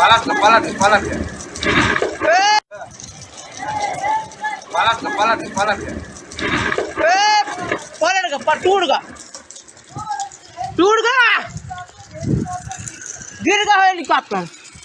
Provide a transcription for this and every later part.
Palacio, palacio, palacio. Palacio, palacio, palacio. పోలేడుగా పట్టుడుగా చూడుగా గిరిగా హెలికాప్టర్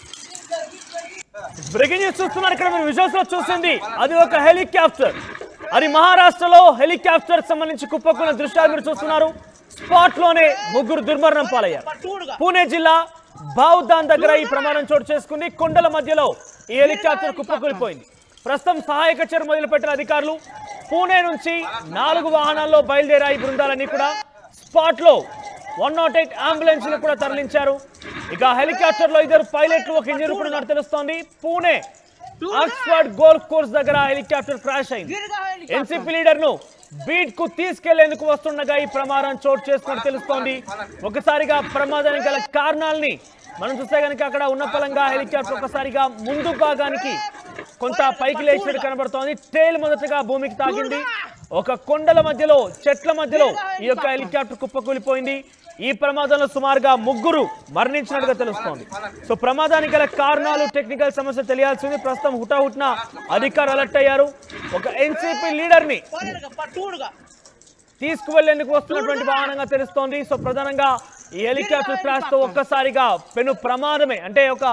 బ్రేకింగ్ న్యూస్ చూస్తున్నారు ఇక్కడ మీరు విజువల్స్ లో చూసింది అది ఒక హెలికాప్టర్ అది మహారాష్ట్రలో హెలికాప్టర్ సంబంధించి కుప్పకున్న దృశ్యాలు మీరు చూస్తున్నారు స్పాట్ లోనే ముగ్గురు దుర్మరణం పాలయ్యారు పట్టుడుగా పూణే జిల్లా బావుదాన్ దగ్గర ఈ ప్రమాదం చోటు చేసుకుంది కొండల మధ్యలో ఈ హెలికాప్టర్ కుప్పకూలిపోయింది ప్రస్తుతం సహాయక చర్య మొదలుపెట్టిన అధికారులు పూణే నుంచి నాలుగు వాహనాల్లో బయలుదేరాయి బృందాలన్నీ కూడా స్పాట్ లో వన్ నాట్ ఎయిట్ అంబులెన్స్ ను కూడా తరలించారు ఇక హెలికాప్టర్ లో ఇద్దరు పైలట్లు ఒక ఇంజనీర్ కూడా ఉన్నట్టు తెలుస్తోంది పూణే ఆక్స్ఫర్డ్ గోల్ఫ్ కోర్స్ దగ్గర హెలికాప్టర్ క్రాష్ అయింది గిరిగా హెలికాప్టర్ ఎన్సీపీ లీడర్ ను బీట్ కు తీసుకెళ్లేందుకు వస్తుండగా ఈ ప్రమాదం చోటు చేసుకున్నట్టు తెలుస్తోంది ఒకసారిగా ప్రమాదానికి గల కారణాలని మనం చూస్తే కనుక అక్కడ ఉన్న పలంగా హెలికాప్టర్ ఒకసారిగా ముందు భాగానికి కొంత పైకి లేచినట్టు కనబడుతోంది టైల్ మొదటగా భూమికి తాకింది ఒక కొండల మధ్యలో చెట్ల మధ్యలో ఈ యొక్క హెలికాప్టర్ కుప్పకూలిపోయింది ఈ ప్రమాదంలో సుమారుగా ముగ్గురు మరణించినట్టుగా తెలుస్తోంది సో ప్రమాదానికి గల కారణాలు టెక్నికల్ సమస్య తెలియాల్సింది ప్రస్తుతం హుటాహుటిన అధికారులు అలర్ట్ అయ్యారు ఒక ఎన్సీపీ లీడర్ ని పోలేడుగా పట్టుడుగా తీసుకువెళ్లేందుకు వస్తున్నటువంటి వాహనంగా తెలుస్తోంది సో ప్రధానంగా ఈ హెలికాప్టర్ క్రాష్ తో ఒక్కసారిగా పెను ప్రమాదమే అంటే ఒక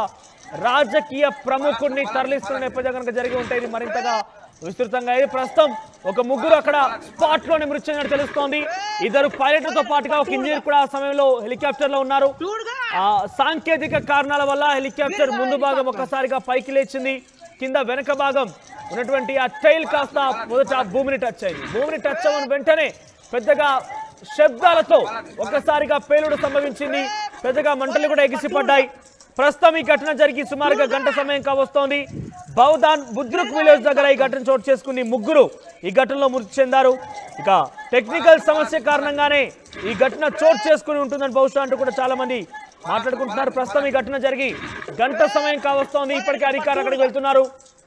రాజకీయ ప్రముఖుడిని తరలిస్తున్న నేపథ్యం కనుక జరిగి ఉంటే ఇది మరింతగా విస్తృతంగా ఇది ప్రస్తుతం ఒక ముగ్గురు అక్కడ స్పాట్ లోనే మృతి చెందినట్టు తెలుస్తోంది ఇద్దరు పైలట్లతో పాటుగా ఒక ఇంజనీర్ కూడా ఆ సమయంలో హెలికాప్టర్ లో ఉన్నారు చూడుగా ఆ సాంకేతిక కారణాల వల్ల హెలికాప్టర్ ముందు భాగం ఒక్కసారిగా పైకి లేచింది కింద వెనక భాగం ఉన్నటువంటి ఆ టైల్ కాస్త మొదట భూమిని టచ్ అయింది భూమిని టచ్ అవ్వని వెంటనే పెద్దగా శబ్దాలతో ఒక్కసారిగా పేలుడు సంభవించింది పెద్దగా మంటలు కూడా ఎగిసిపడ్డాయి ప్రస్తుతం ఈ ఘటన జరిగి సుమారుగా గంట సమయం కావస్తోంది బౌదాన్ బుద్రుక్ విలేజ్ దగ్గర ఈ ఘటన చోటు చేసుకుని ముగ్గురు ఈ ఘటనలో మృతి చెందారు ఇక టెక్నికల్ సమస్య కారణంగానే ఈ ఘటన చోటు చేసుకుని ఉంటుందని బహుశా అంటూ కూడా చాలా మంది మాట్లాడుకుంటున్నారు ప్రస్తుతం ఈ ఘటన జరిగి గంట సమయం కావస్తోంది ఇప్పటికే అధికారులు అక్కడికి వెళ్తున్నారు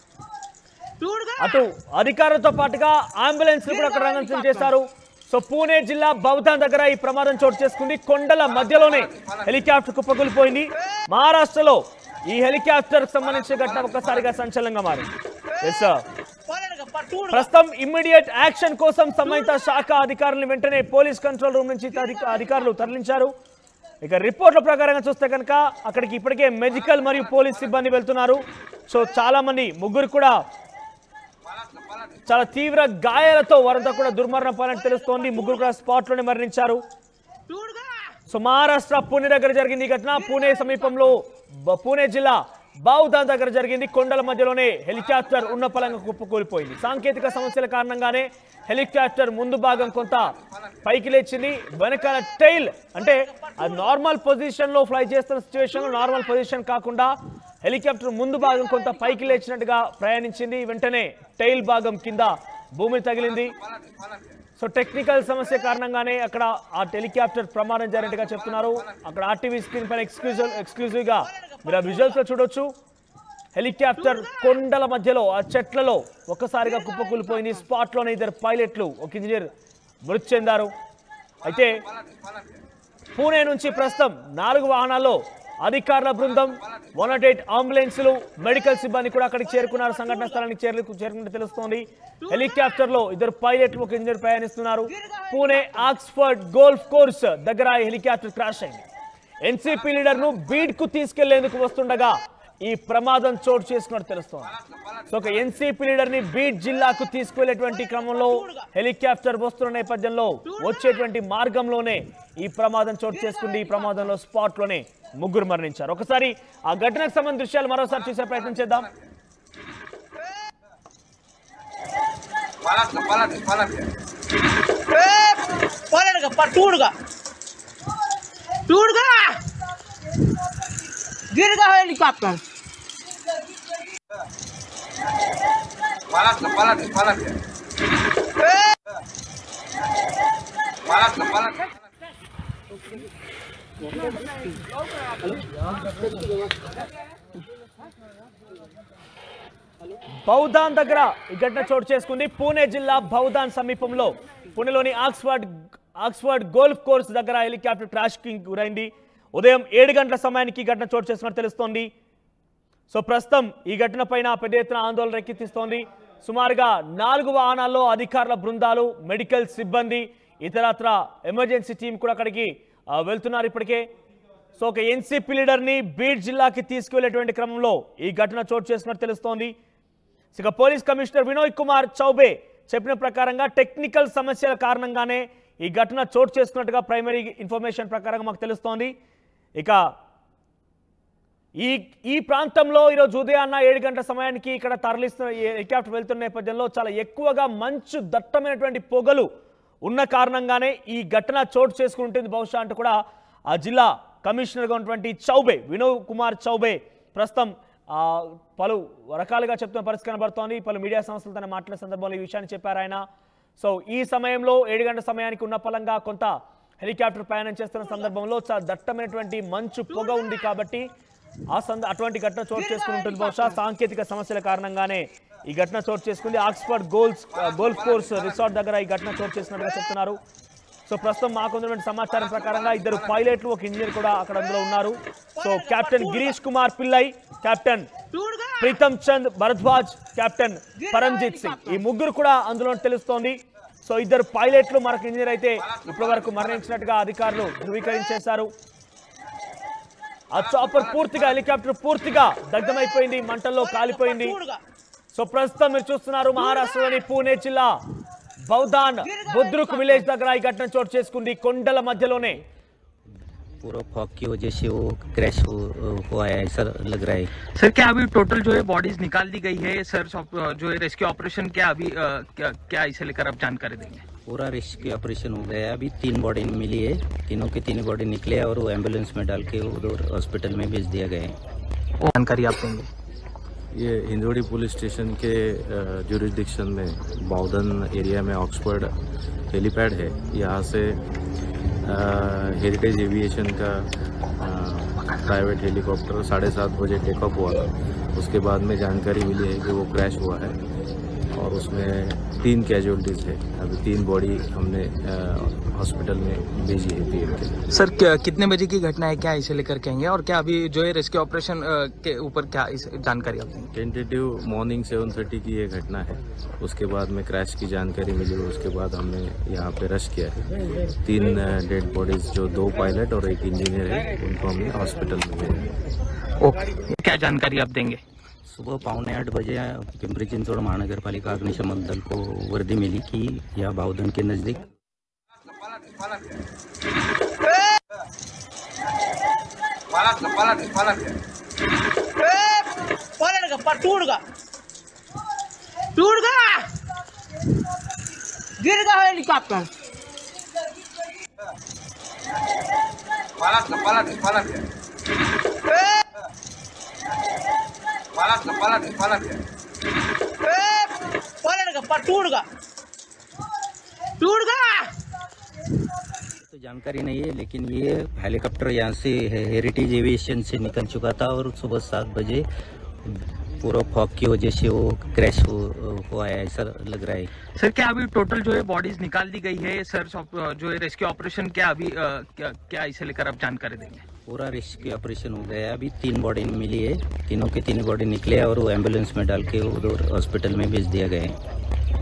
చూడుగా అటు అధికారులతో పాటుగా అంబులెన్స్ కూడా అక్కడ రంగం చేశారు సో పూణే జిల్లా బౌధాన్ దగ్గర ఈ ప్రమాదం చోటు చేసుకుంది కొండల మధ్యలోనే హెలికాప్టర్ కుప్పకూలిపోయింది మహారాష్ట్రలో ఈ హెలికాప్టర్ సంబంధించిన ఘటన ఒక్కసారిగా సంచలనంగా మారింది ఎస్ సార్ పోలేడుగా పట్టుడుగా ప్రస్తుతం ఇమ్మీడియట్ యాక్షన్ కోసం సంబంధిత శాఖ అధికారులను వెంటనే పోలీస్ కంట్రోల్ రూమ్ నుంచి అధిక- అధికారులు తరలించారు ఇక రిపోర్ట్ల ప్రకారంగా చూస్తే కనుక అక్కడికి ఇప్పటికే మెడికల్ మరియు పోలీస్ సిబ్బంది వెళ్తున్నారు సో చాలా మంది ముగ్గురు కూడా చాలా తీవ్ర గాయాలతో వారంతా కూడా దుర్మరణ పాలని తెలుస్తోంది ముగ్గురు కూడా స్పాట్ లోనే మరణించారు చూడుగా సో మహారాష్ట్ర పూణే దగ్గర జరిగింది ఈ ఘటన పూణే సమీపంలో బ- పూణే జిల్లా బావుదాన్ దగ్గర జరిగింది కొండల మధ్యలోనే హెలికాప్టర్ ఉన్న పలంగా కుప్పకూలిపోయింది సాంకేతిక సమస్యల కారణంగానే హెలికాప్టర్ ముందు భాగం కొంత పైకి లేచింది వెనకాల టైల్ అంటే అది నార్మల్ పొజిషన్ లో ఫ్లై చేస్తున్న సిచ్యువేషన్ లో నార్మల్ పొజిషన్ కాకుండా హెలికాప్టర్ ముందు భాగం కొంత పైకి లేచినట్టుగా ప్రయాణించింది వెంటనే టైల్ భాగం కింద భూమి తగిలింది సో టెక్నికల్ సమస్య కారణంగానే అక్కడ ఆ హెలికాప్టర్ ప్రమాదం జరిగినట్టుగా చెప్తున్నారు అక్కడ ఆర్టీవీ స్క్రీన్ పైన ఎక్స్క్లూజివ్ ఎక్స్క్లూజివ్ గా మీరు ఆ విజువల్స్ లో చూడొచ్చు హెలికాప్టర్ కొండల మధ్యలో ఆ చెట్లలో ఒక్కసారిగా కుప్పకూలిపోయింది స్పాట్ లోనే ఇద్దరు పైలట్లు ఒక ఇంజనీర్ మృతి చెందారు అయితే పూణే నుంచి ప్రస్తుతం నాలుగు వాహనాల్లో అధికారుల బృందం వన్ నాట్ ఎయిట్ అంబులెన్సులు మెడికల్ సిబ్బంది కూడా అక్కడికి చేరుకున్నారు సంఘటన స్థలానికి చేరు చేరుకుంటే తెలుస్తోంది హెలికాప్టర్ లో ఇద్దరు పైలట్లు ఒక ఇంజనీర్ ప్రయాణిస్తున్నారు పూణే ఆక్స్ఫర్డ్ గోల్ఫ్ కోర్స్ దగ్గర ఈ హెలికాప్టర్ క్రాష్ అయింది ఎన్సీపీ లీడర్ ను బీడ్ కు తీసుకెళ్లేందుకు వస్తుండగా ఈ ప్రమాదం చోటు చేసుకున్నట్టు తెలుస్తోంది సో ఒక ఎన్సీపీ లీడర్ ని బీడ్ జిల్లాకు తీసుకువెళ్లేటువంటి క్రమంలో హెలికాప్టర్ వస్తున్న నేపథ్యంలో వచ్చేటువంటి మార్గంలోనే ఈ ప్రమాదం చోటు చేసుకుంది ఈ ప్రమాదంలో స్పాట్ లోనే ముగ్గురు మరణించారు ఒకసారి ఆ ఘటనకు సంబంధించిన దృశ్యాలు మరోసారి చూసే ప్రయత్నం చేద్దాం Palacio, palacio, palacio. పోలేడుగా పట్టుడుగా చూడుగా గిరిగా helicopter Palacio, palacio, palacio. Palacio, palacio. Bavdhan దగ్గర ఈ ఘటన చోటు చేసుకుంది పూణే జిల్లా బౌధాన్ సమీపంలో పూణేలోని ఆక్స్ఫర్డ్ ఆక్స్ఫర్డ్ గోల్ఫ్ కోర్స్ దగ్గర హెలికాప్టర్ క్రాష్ కి గురైంది ఉదయం ఏడు గంటల సమయానికి ఈ ఘటన చోటు చేసుకున్నట్టు తెలుస్తోంది సో ప్రస్తుతం ఈ ఘటన పైన పెద్ద ఎత్తున ఆందోళన రెక్కెత్తిస్తోంది సుమారుగా నాలుగు వాహనాల్లో అధికారుల బృందాలు మెడికల్ సిబ్బంది ఇతరత్ర ఎమర్జెన్సీ టీం కూడా అక్కడికి ఆ, వెళ్తున్నారు ఇప్పటికే సో ఒక ఎన్సీపీ లీడర్ని బీడ్ జిల్లాకి తీసుకువెళ్ళేటువంటి క్రమంలో ఈ ఘటన చోటు చేసుకున్నట్టు తెలుస్తోంది ఇక పోలీస్ కమిషనర్ వినోయ్ కుమార్ చౌబే చెప్పిన ప్రకారంగా టెక్నికల్ సమస్యల కారణంగానే ఈ ఘటన చోటు చేసుకున్నట్టుగా ప్రైమరీ ఇన్ఫర్మేషన్ ప్రకారంగా మాకు తెలుస్తోంది ఇక ఈ ఈ ప్రాంతంలో ఈరోజు ఉదయాన్న ఏడు గంటల సమయానికి ఇక్కడ తరలిస్తున్న ఈ హెలికాప్టర్ వెళ్తున్న నేపథ్యంలో చాలా ఎక్కువగా మంచు దట్టమైనటువంటి పొగలు ఉన్న కారణంగానే ఈ ఘటన చోటు చేసుకుంటుంది బహుశా అంటూ కూడా ఆ జిల్లా కమిషనర్గా ఉన్నటువంటి చౌబే వినోద్ కుమార్ చౌబే ప్రస్తుతం ఆ, పలు రకాలుగా చెప్తున్న పరిస్థితి కనబడుతోంది పలు మీడియా సంస్థలతో ఆయన మాట్లాడే సందర్భంలో ఈ విషయాన్ని చెప్పారు ఆయన సో ఈ సమయంలో ఏడు గంటల సమయానికి ఉన్న పలంగా కొంత హెలికాప్టర్ ప్రయాణం చేస్తున్న సందర్భంలో చాలా దట్టమైనటువంటి మంచు పొగ ఉంది కాబట్టి ఆ సంద అటువంటి ఘటన చోటు చేసుకుని ఉంటుంది బహుశా సాంకేతిక సమస్యల కారణంగానే ఈ ఘటన చోటు చేసుకుంది Oxford golf golf course resort దగ్గర ఈ ఘటన చోటు చేసినట్టుగా చెప్తున్నారు సో ప్రస్తుతం మాకున్నటువంటి సమాచారం ప్రకారంగా ఇద్దరు పైలట్లు ఒక ఇంజనీర్ కూడా అక్కడ అందులో ఉన్నారు so captain Girish Kumar Pillai captain టూడ్గా ప్రీతం చంద్ భరద్వాజ్ కెప్టెన్ పరంజిత్ సింగ్ ఈ ముగ్గురు కూడా అందులో తెలుస్తోంది సో ఇద్దరు పైలట్లు మరొక ఇంజనీర్ అయితే ఇప్పటి వరకు మరణించినట్టుగా అధికారులు ధృవీకరించేశారు ఆ చాపర్ పూర్తిగా హెలికాప్టర్ పూర్తిగా దగ్ధమైపోయింది మంటల్లో కాలిపోయింది టూడ్గా సో ప్రస్తుతం మీరు చూస్తున్నారు మహారాష్ట్రలోని పూణే జిల్లా బౌధాన్ బుద్రుక్ విలేజ్ దగ్గర ఈ ఘటన చోటు చేసుకుంది కొండల మధ్యలోనే पूरा फॉग की वजह से वो क्रैश हो, हुआ है ऐसा लग रहा है सर क्या अभी टोटल जो है बॉडीज निकाल दी गई है सर्च ऑप- जो है रेस्क्यू ऑपरेशन क्या अभी अ, क्या, क्या इसे लेकर आप जानकारी देंगे पूरा रेस्क्यू ऑपरेशन हो गया है अभी तीन बॉडी मिली है तीनों की तीन बॉडी निकले हैं और वो एम्बुलेंस में डाल के उधर हॉस्पिटल में भेज दिया गया है वो जानकारी आप देंगे ये हिंदोड़ी पुलिस स्टेशन के जुरिस्डिक्शन में बाउदन एरिया में ऑक्सफोर्ड हेलीपैड है यहाँ से हेरिटेज एविएशन का प्राइवेट हेलीकॉप्टर साढ़े सात बजे टेक ऑफ हुआ था उसके बाद में जानकारी मिली है कि वो क्रैश हुआ है और उसमें तीन कैजुअलिटीज़ है अभी तीन बॉडी हमने हॉस्पिटल में भेजी है पीएम के लिए सर क्या, कितने बजे की घटना है क्या इसे लेकर कहेंगे और क्या अभी जो है रेस्क्यू ऑपरेशन के ऊपर क्या इस जानकारी आप देंगे टेंटेटिव मॉर्निंग सेवन थर्टी की ये घटना है उसके बाद में क्रैश की जानकारी मिली उसके बाद हमने यहाँ पे रश किया है तीन डेड बॉडीज जो दो पायलट और एक इंजीनियर है उनको हमने हॉस्पिटल में भेजा है ओके क्या जानकारी आप देंगे सुबह पौने आठ बजे पिंपरी चिंचवड़ महानगर पालिका अग्निशमन दल को वर्दी मिली कि यह बाउदन के नज़दीक पलट पलट पलट పలడగా ప టూడ్గా టూడ్గా గిరిగా హెలికాప్టర్ पलट पलट पलट पलट पलट पलट పలడగా ప టూడ్గా టూడ్గా तो जानकारी नहीं है लेकिन ये हेलीकॉप्टर यहाँ से हे- हेरिटेज एविएशन से निकल चुका था और सुबह सात बजे पूरा फॉग की वजह से वो क्रैश हो, हुआ है ऐसा लग रहा है सर क्या अभी टोटल जो है बॉडीज निकाल दी गई है सर्च ऑप- जो है रेस्क्यू ऑपरेशन क्या अभी अ, क्या, क्या इसे लेकर आप जानकारी देंगे पूरा रेस्क्यू ऑपरेशन हो गया है अभी तीन बॉडी मिली है तीनों की तीन बॉडी निकले हैं और वो एम्बुलेंस में डाल के उधर हॉस्पिटल में भेज दिया गया है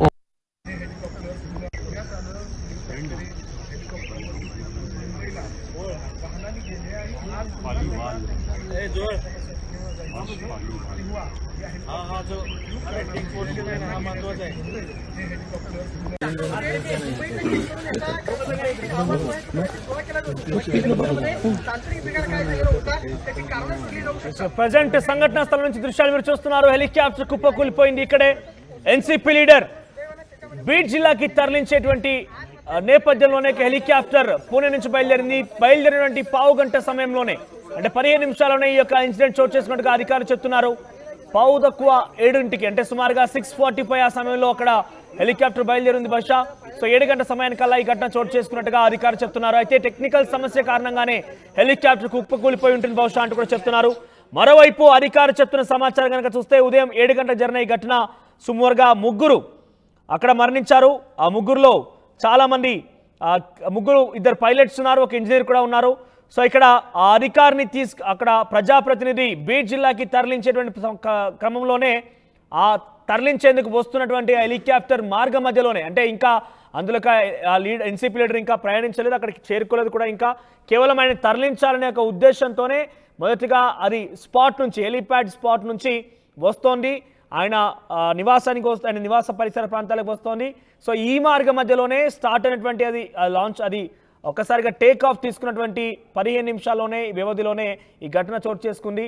సో ప్రజెంట్ సంఘటనా స్థలం నుంచి దృశ్యాలు మీరు చూస్తున్నారు హెలికాప్టర్ కుప్పకూలిపోయింది ఇక్కడే ఎన్సీపీ లీడర్ బీడ్ జిల్లాకి తరలించేటువంటి ఆ, నేపథ్యంలోనే ఒక హెలికాప్టర్ పూణే నుంచి బయలుదేరింది బయలుదేరినటువంటి పావు గంట సమయంలోనే అంటే పదిహేను నిమిషాల్లోనే ఈ యొక్క ఇన్సిడెంట్ చోటు చేసినట్టుగా అధికారులు చెప్తున్నారు పావు తక్కువ ఏడింటికి అంటే సుమారుగా సిక్స్ ఫార్టీ ఫైవ్ ఆ సమయంలో అక్కడ హెలికాప్టర్ బయలుదేరింది బహుశా సో ఏడు గంటల సమయానికల్లా ఈ ఘటన చోటు చేసుకున్నట్టుగా అధికారులు చెప్తున్నారు అయితే టెక్నికల్ సమస్య కారణంగానే హెలికాప్టర్ కుప్పకూలిపోయి ఉంటుంది బహుశా అంటూ కూడా చెప్తున్నారు మరోవైపు అధికారులు చెప్తున్న సమాచారం కనుక చూస్తే ఉదయం ఏడు గంటల జరిగిన ఈ ఘటన సుమారుగా ముగ్గురు అక్కడ మరణించారు ఆ ముగ్గురులో చాలా మంది ఆ, ముగ్గురు ఇద్దరు పైలట్స్ ఉన్నారు ఒక ఇంజనీర్ కూడా ఉన్నారు సో ఇక్కడ ఆ అధికారిని తీసు అక్కడ ప్రజాప్రతినిధి బీడ్ జిల్లాకి తరలించేటువంటి సం- క- క్రమంలోనే ఆ తరలించేందుకు వస్తున్నటువంటి ఆ హెలికాప్టర్ మార్గ మధ్యలోనే అంటే ఇంకా అందులో ఆ లీడ్ ఎన్సీపీ లీడర్ ఇంకా ప్రయాణించలేదు అక్కడికి చేరుకోలేదు కూడా ఇంకా కేవలం ఆయన తరలించాలనే ఒక ఉద్దేశంతోనే మొదటిగా అది స్పాట్ నుంచి హెలిప్యాడ్ స్పాట్ నుంచి వస్తోంది ఆయన ఆ, నివాసానికి వస్తూ ఆయన నివాస పరిసర ప్రాంతాలకు వస్తోంది సో ఈ మార్గ మధ్యలోనే స్టార్ట్ అయినటువంటి అది లాంచ్ అది ఒక్కసారిగా టేక్ ఆఫ్ తీసుకున్నటువంటి పదిహేను నిమిషాల్లోనే ఈ వ్యవధిలోనే ఈ ఘటన చోటు చేసుకుంది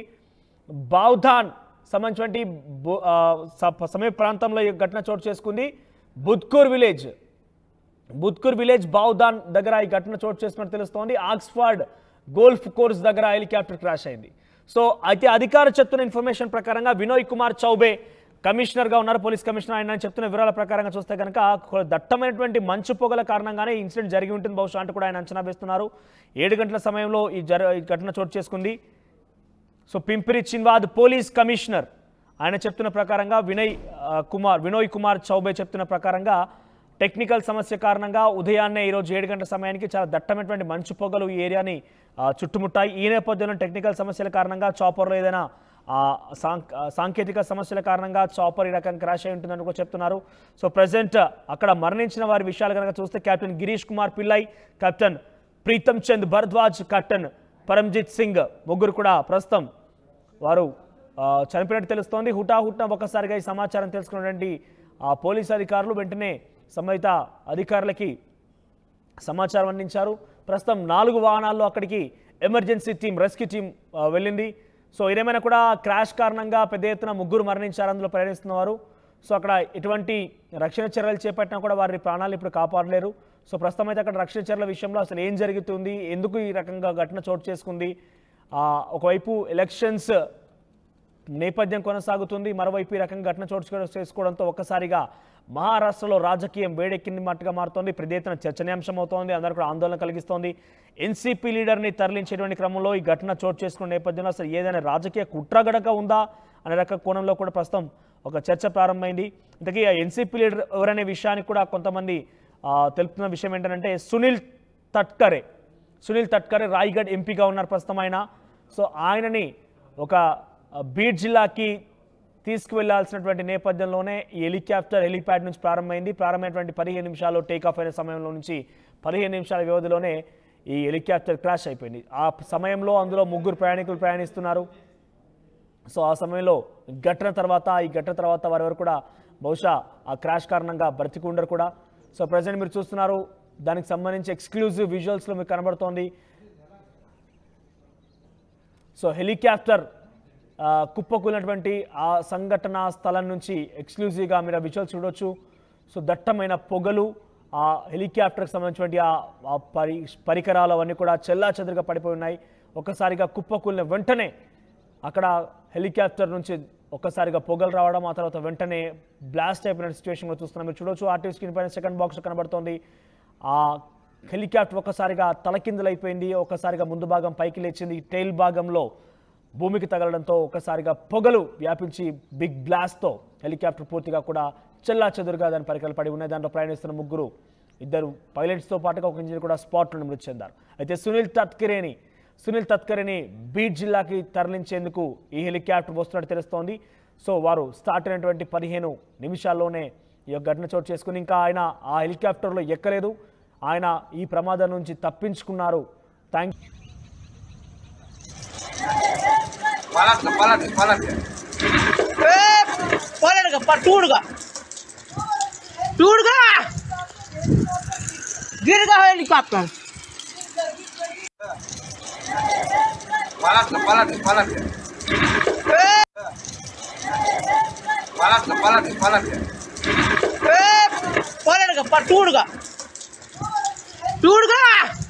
బౌధాన్ సంబంధించినటువంటి బు- ఆ, స- సమీప ప్రాంతంలో ఈ ఘటన చోటు చేసుకుంది బుద్కూర్ విలేజ్ బుద్కూర్ విలేజ్ బావుదాన్ దగ్గర ఈ ఘటన చోటు చేసుకున్నట్టు తెలుస్తోంది ఆక్స్ఫర్డ్ గోల్ఫ్ కోర్స్ దగ్గర హెలికాప్టర్ క్రాష్ అయింది సో అయితే అధికార చెప్తున్న ఇన్ఫర్మేషన్ ప్రకారంగా వినోయ్ కుమార్ చౌబే కమిషనర్గా ఉన్నారు పోలీస్ కమిషనర్ ఆయన చెప్తున్న వివరాల ప్రకారంగా చూస్తే కనుక కొ- దట్టమైనటువంటి మంచు పొగల కారణంగానే ఈ ఇన్సిడెంట్ జరిగి ఉంటుంది బహుశా అంటూ కూడా ఆయన అంచనా వేస్తున్నారు ఏడు గంటల సమయంలో ఈ జర ఈ ఘటన చోటు చేసుకుంది so Pimpri Chinchwad police commissioner ఆయన చెప్తున్న ప్రకారంగా వినయ్ ఆ, కుమార్ వినోయ్ కుమార్ చౌబే చెప్తున్న ప్రకారంగా టెక్నికల్ సమస్య కారణంగా ఉదయాన్నే ఈరోజు ఏడు గంటల సమయానికి చాలా దట్టమైనటువంటి మంచు పొగలు ఈ ఏరియాని ఆ, చుట్టుముట్టాయి ఈ నేపథ్యంలో టెక్నికల్ సమస్యల కారణంగా చాపర్లో ఏదైనా ఆ, సాంక్- ఆ, సాంకేతిక సమస్యల కారణంగా చాపర్ ఈ రకంగా క్రాష్ అయి ఉంటుందని కూడా చెప్తున్నారు సో ప్రజెంట్ అక్కడ మరణించిన వారి విషయాలు కనుక చూస్తే captain Girish Kumar Pillai captain Pritam Chand Bhardwaj captain Paramjit Singh ముగ్గురు కూడా ప్రస్తుతం వారు ఆ, చనిపోయినట్టు తెలుస్తోంది హుటాహుట్న ఒక్కసారిగా ఈ సమాచారం తెలుసుకున్నటువంటి ఆ పోలీసు అధికారులు వెంటనే సంబంధిత అధికారులకి సమాచారం అందించారు ప్రస్తుతం నాలుగు వాహనాల్లో అక్కడికి ఎమర్జెన్సీ టీం రెస్క్యూ టీం ఆ, వెళ్ళింది సో ఇదేమైనా కూడా క్రాష్ కారణంగా పెద్ద ఎత్తున ముగ్గురు మరణించారు అందులో ప్రయాణిస్తున్నవారు సో అక్కడ ఎటువంటి రక్షణ చర్యలు చేపట్టినా కూడా వారి ప్రాణాలు ఇప్పుడు కాపాడలేరు సో ప్రస్తుతం అయితే అక్కడ రక్షణ చర్యల విషయంలో అసలు ఏం జరుగుతుంది ఎందుకు ఈ రకంగా ఘటన చోటు చేసుకుంది ఆ, ఒకవైపు ఎలక్షన్స్ నేపథ్యం కొనసాగుతుంది మరోవైపు ఈ రకంగా ఘటన చోటు చేసుకోవడంతో ఒక్కసారిగా మహారాష్ట్రలో రాజకీయం వేడెక్కింది మట్టుగా మారుతోంది పెద్ద ఎత్తున చర్చనీయాంశం అవుతోంది అందరూ కూడా ఆందోళన కలిగిస్తోంది ఎన్సీపీ లీడర్ని తరలించేటువంటి క్రమంలో ఈ ఘటన చోటు చేసుకున్న నేపథ్యంలో అసలు ఏదైనా రాజకీయ కుట్రగడక ఉందా అనే రక కోణంలో కూడా ప్రస్తుతం ఒక చర్చ ప్రారంభమైంది ఇంతకీ ఆ ఎన్సీపీ లీడర్ ఎవరనే విషయానికి కూడా కొంతమంది ఆ, తెలుపుతున్న విషయం ఏంటంటే సునీల్ తట్కరే సునీల్ తట్కరే రాయ్గఢ్ ఎంపీగా ఉన్నారు ప్రస్తుతం ఆయన సో ఆయనని ఒక ఆ, బీడ్ జిల్లాకి తీసుకువెళ్లాల్సినటువంటి నేపథ్యంలోనే ఈ హెలికాప్టర్ హెలిప్యాడ్ నుంచి ప్రారంభమైంది ప్రారంభమైనటువంటి పదిహేను నిమిషాలు టేక్ ఆఫ్ అయిన సమయంలో నుంచి పదిహేను నిమిషాల వ్యవధిలోనే ఈ హెలికాప్టర్ క్రాష్ అయిపోయింది ఆ సమయంలో అందులో ముగ్గురు ప్రయాణికులు ప్రయాణిస్తున్నారు సో ఆ సమయంలో ఘటన తర్వాత ఈ ఘటన తర్వాత వారెవరు కూడా బహుశా ఆ క్రాష్ కారణంగా బ్రతికి ఉండరు కూడా సో ప్రజెంట్ మీరు చూస్తున్నారు దానికి సంబంధించి ఎక్స్క్లూజివ్ విజువల్స్లో మీకు కనబడుతోంది సో హెలికాప్టర్ ఆ, కుప్పకూలినటువంటి ఆ సంఘటన స్థలం నుంచి ఎక్స్క్లూజివ్గా మీరు ఆ విజువల్స్ చూడొచ్చు సో దట్టమైన పొగలు ఆ హెలికాప్టర్కి సంబంధించినటువంటి ఆ ఆ పరి పరికరాలు అవన్నీ కూడా చెల్లా చెదురుగా పడిపోయి ఉన్నాయి ఒక్కసారిగా కుప్పకూలిన వెంటనే అక్కడ హెలికాప్టర్ నుంచి ఒక్కసారిగా పొగలు రావడం ఆ తర్వాత వెంటనే బ్లాస్ట్ అయిపోయిన సిచ్యువేషన్ కూడా చూస్తున్నాం మీరు చూడొచ్చు ఆర్టీవీ స్క్రీన్ పైన సెకండ్ బాక్స్ కనబడుతోంది ఆ హెలికాప్టర్ ఒక్కసారిగా తలకిందులైపోయింది ఒక్కసారిగా ముందు భాగం పైకి లేచింది టైల్ భాగంలో భూమికి తగలడంతో ఒక్కసారిగా పొగలు వ్యాపించి బిగ్ బ్లాస్ట్తో హెలికాప్టర్ పూర్తిగా కూడా చెల్లా చెదురుగా దాని పరికరాలు పడి ఉన్నాయి దాంట్లో ప్రయాణిస్తున్న ముగ్గురు ఇద్దరు పైలట్స్తో పాటుగా ఒక ఇంజనీర్ కూడా స్పాట్లోనే మృతి చెందారు అయితే సునీల్ తత్కరేని సునీల్ తత్కరేని బీడ్ జిల్లాకి తరలించేందుకు ఈ హెలికాప్టర్ వస్తున్నట్టు తెలుస్తోంది సో వారు స్టార్ట్ అయినటువంటి పదిహేను నిమిషాల్లోనే ఈ యొక్క ఘటన చోటు చేసుకుని ఇంకా ఆయన ఆ హెలికాప్టర్లో ఎక్కలేదు ఆయన ఈ ప్రమాదం నుంచి తప్పించుకున్నారు థ్యాంక్ पलट पलट पलट ए, पलट गया पर टूट गया टूट गया गिर गया हेलीकॉप्टर पलट पलट पलट ए, पलट पलट पलट ए, पलट गया पर टूट गया टूट गया